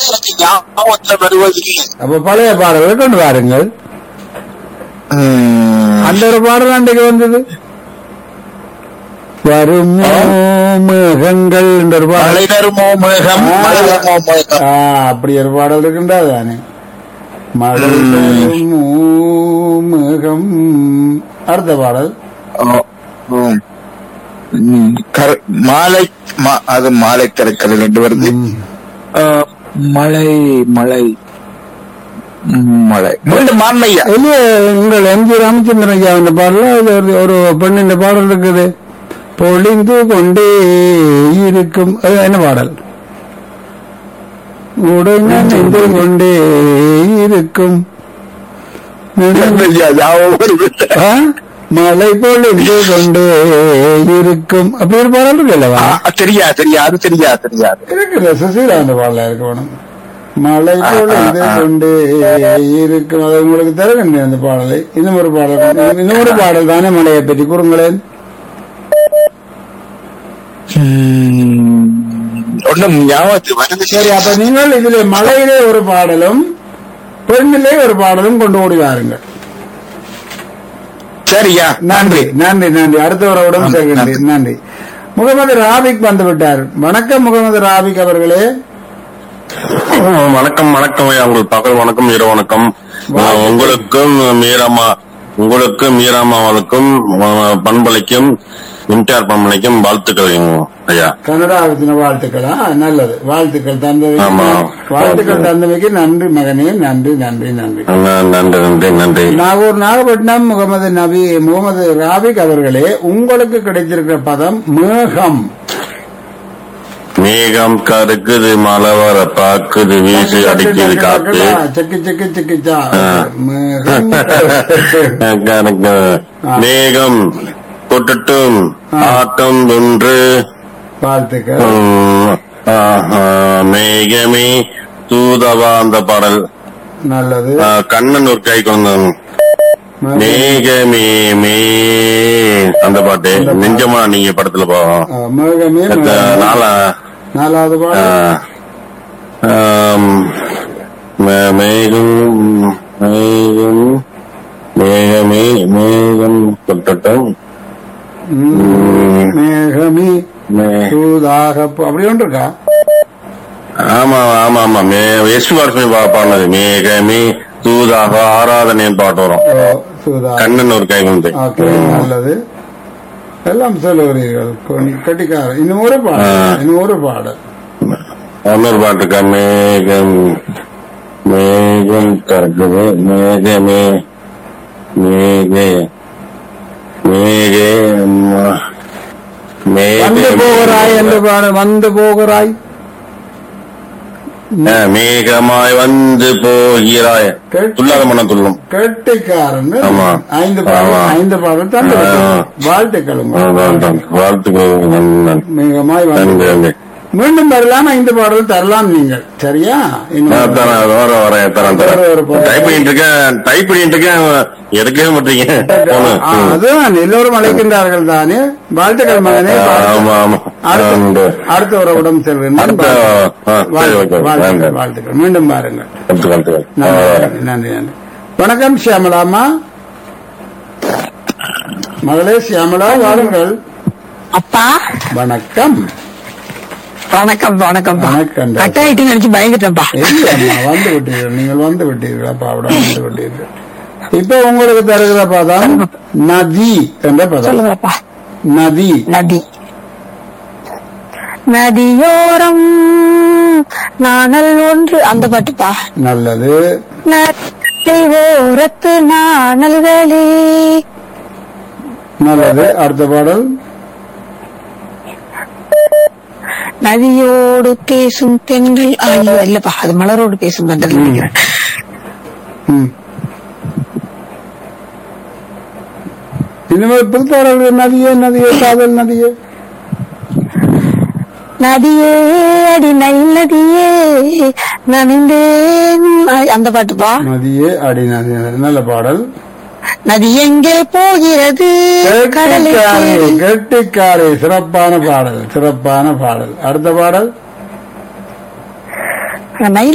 எனக்கு ஞாபகத்துல வருவதில்லை அப்ப பழைய பாடல்களை கொண்டு வாருங்கள் ம், அந்த ஒரு பாடல் அன்றைக்கு வந்தது வருமோ மேகங்கள் என்ற ஒரு பாடல் மழை தருமோ மேகம் மழை தருமோ மேகம் ஆ, அப்படி ஒரு பாடல் இருக்கின்றது தானே மழை தருமோ மேகம் அடுத்த பாடல் ஓ, ம். ம், கர- மாலை மா- அது மாலை திறக்கல் என்று வருது ம். ஆ, மழை மழை ம், மழை மீண்டும் மாண்மையா இல்லையே உங்கள் எம்ஜி ராமச்சந்திரன் ஐயா இந்த பாடல இது ஒரு- ஒரு பெண்ணின் பாடல் இருக்குது பொழிந்து கொண்டே இருக்கும் அது என்ன பாடல் உடனே நின்று கொண்டே இருக்கும் ஐயா, ஞாபகம் வருது. ஆ? மழை பொழிந்து கொண்டே இருக்கும் அப்படி ஒரு பாடல் இருக்கு அல்லவா ஆ, தெரியா தெரியா அது தெரியா தெரியாது இருக்குல்ல சுசீலா அந்த பாடல இருக்கு வேணும் மழை பொழிந்து கொண்டே இருக்கும் அது உங்களுக்கு தர வேண்டும் அந்த பாடலை இன்னும் ஒரு பாடல் இன்னும் ஒரு பாடல் தானே மழையை பற்றி கூறுங்களேன் ம், ஒண்ணும் ஞாபகத்துக்கு வருது சரி அப்ப நீங்கள் இதிலே மலையிலே ஒரு பாடலும் பெண்ணிலே ஒரு பாடலும் கொண்டு ஓடி வாருங்கள் சரியா நன்றி நன்றி நன்றி அடுத்தவரோடும் சேர்க்கின்றேன் நன்றி முகமது ராபிக் வந்து விட்டார் வணக்கம் முகமது ராபிக் அவர்களே வணக்கம் வணக்கம் ஐயா உங்களுக்கு பகல் வணக்கம் இரவு வணக்கம் அஹ், உங்களுக்கும் மீராமா உங்களுக்கும் மீராமாவளுக்கும் அஹ், பண்பலைக்கும் எம்டிஆர் பண்பலைக்கும் வாழ்த்துக்கள் ஐயா கனடாவின் வாழ்த்துக்களா நல்லது வாழ்த்துக்கள் தந்தமைக்கு ஆமா. வாழ்த்துக்கள் தந்தமைக்கு நன்றி மகனே நன்றி நன்றி நன்றி அஹ், நன்றி நன்றி நன்றி நாகூர் நாகப்பட்டினம் முகமது நபி முகமது ராபிக் அவர்களே உங்களுக்கு கிடைத்திருக்கிற பதம் மேகம் மேகம் கருக்குது மழை வர பாக்குது வீசு அடிக்குது காத்து செக்கு செக்கு செக்கு சா மேகம் அஹ், கணக்கு. மேகம் கொட்டட்டும் ஆட்டம் ஒன்று வாழ்த்துக்கள் உம், ஆஹா, மேகமே தூதவா அந்த பாடல் நல்லது அஹ், கண்ணன் ஒரு கை கொண்டு மேகமே மே அந்த பாட்டு நெஞ்சமா நீங்க படத்துல போவோம் ஆ, மேகமே மேகம். நாளா நாலாவது பாடல் ஆஹ், ஆம், மே- மேகம் மேகம் மேகமே மேகம் கொட்டட்டும் ம், மேகமே மே- சூதாக போ- அப்படி ஒன்று இருக்கா ஆமா ஆமா ஆமா மே எஸ்பி பாலசுமி பா- பாடினது மேகமே தூதாக ஆராதனைன்னு பாட்டு வரும் ஓ, சூதா கண்ணன் ஒரு கை கொண்டு ஓகே நல்லது எல்லாம் சொல்லுகிறீர்கள் கொ- கட்டிக்காரன் இன்னும் ஒரு பாடல் ஆ. இன்னும் ஒரு பாடல் இன்னொரு பாட்டுக்கா மேகம் மேகம் கறக்குது மேகமே மேகே மேகே ம- வந்து போகிறாய் மேகமே என்று பாட வந்து போகிறாய் ஆ, மேகமாய் வந்து போகிறாய் துல்லாத மனம் துள்ளும் கட்டிக்காரன் ஆமா. ஐந்து பாடல் ஆமா. ஐந்து பாடல் தந்து ஆ. வாழ்த்துக்கள் அதான், அதான். வாழ்த்துக்கள் நன்றி, மிகமாய் நன்றி வந்து நன்றி மீண்டும் வரலாம் ஐந்து பாடல் தரலாம் நீங்கள் சரியா இன்னும் ஆ, தரேன் வர வரேன் தரேன் ஒரு- ஒரு தரேன் பாட்டு. டைப் பண்ணிட்டு இருக்கேன் டைப் பண்ணிட்டு இருக்கேன் எடுக்கவே மாட்டீங்க போன ஆ, அதுதான் எல்லோரும் அழைக்கின்றார்கள் தானே வாழ்த்துக்கள் மகனே ஆமா ஆமா அடுத்த நன்றி. அடுத்த உறவிடம் செல்வேன் அடுத்த ஆ, சரி, ஓகே. வாழ்த்துக்கள் நன்றி. வாழ்த்துக்கள் மீண்டும் பாருங்கள் வாழ்த்துக்கள், வாழ்த்துக்கள். ஆ, நன்றி வரேன். நன்றி, நன்றி நன்றி வணக்கம் சியாமலாமா மகளே சியாமலா வாருங்கள் அப்பா வணக்கம் வணக்கம் வணக்கம் வணக்கம். கட் ஆயிட்டு நினைச்சு பயந்துட்டேன்ப்பா இல்லையம்மா வந்து விட்டீர்கள் நீங்கள் வந்து விட்டீர்கள் அப்பாவிடம் வந்து விட்டீர்கள் இப்ப உங்களுக்கு தருகிற பதம் நதி என்ற பதம் சொல்லுங்கப்பா நதி நதி நதியோரம் நாணல் ஒன்று அந்த பாட்டுப்பா நல்லது நதி ஓரத்து நாணல்களே நல்லது அடுத்த பாடல் நதியோடு பேசும் தென்றல் ஐயோ இல்லப்பா அது மலரோடு பேசும் தென்றல் நினைக்கிறேன் ம். இனிமேல் புது பாடல்கள் நதியே நதியே காதல் நதியே நதியே அடி நைல் நதியே நனைந்தேன் ஐ- அந்த பாட்டுப்பா நதியே அடி நதி நல்ல பாடல் நதி எங்கே போகிறது கடலுக்கு கெட்டிக்காரை கெட்டிக்காரை சிறப்பான பாடல் சிறப்பான பாடல் அடுத்த பாடல் நைல்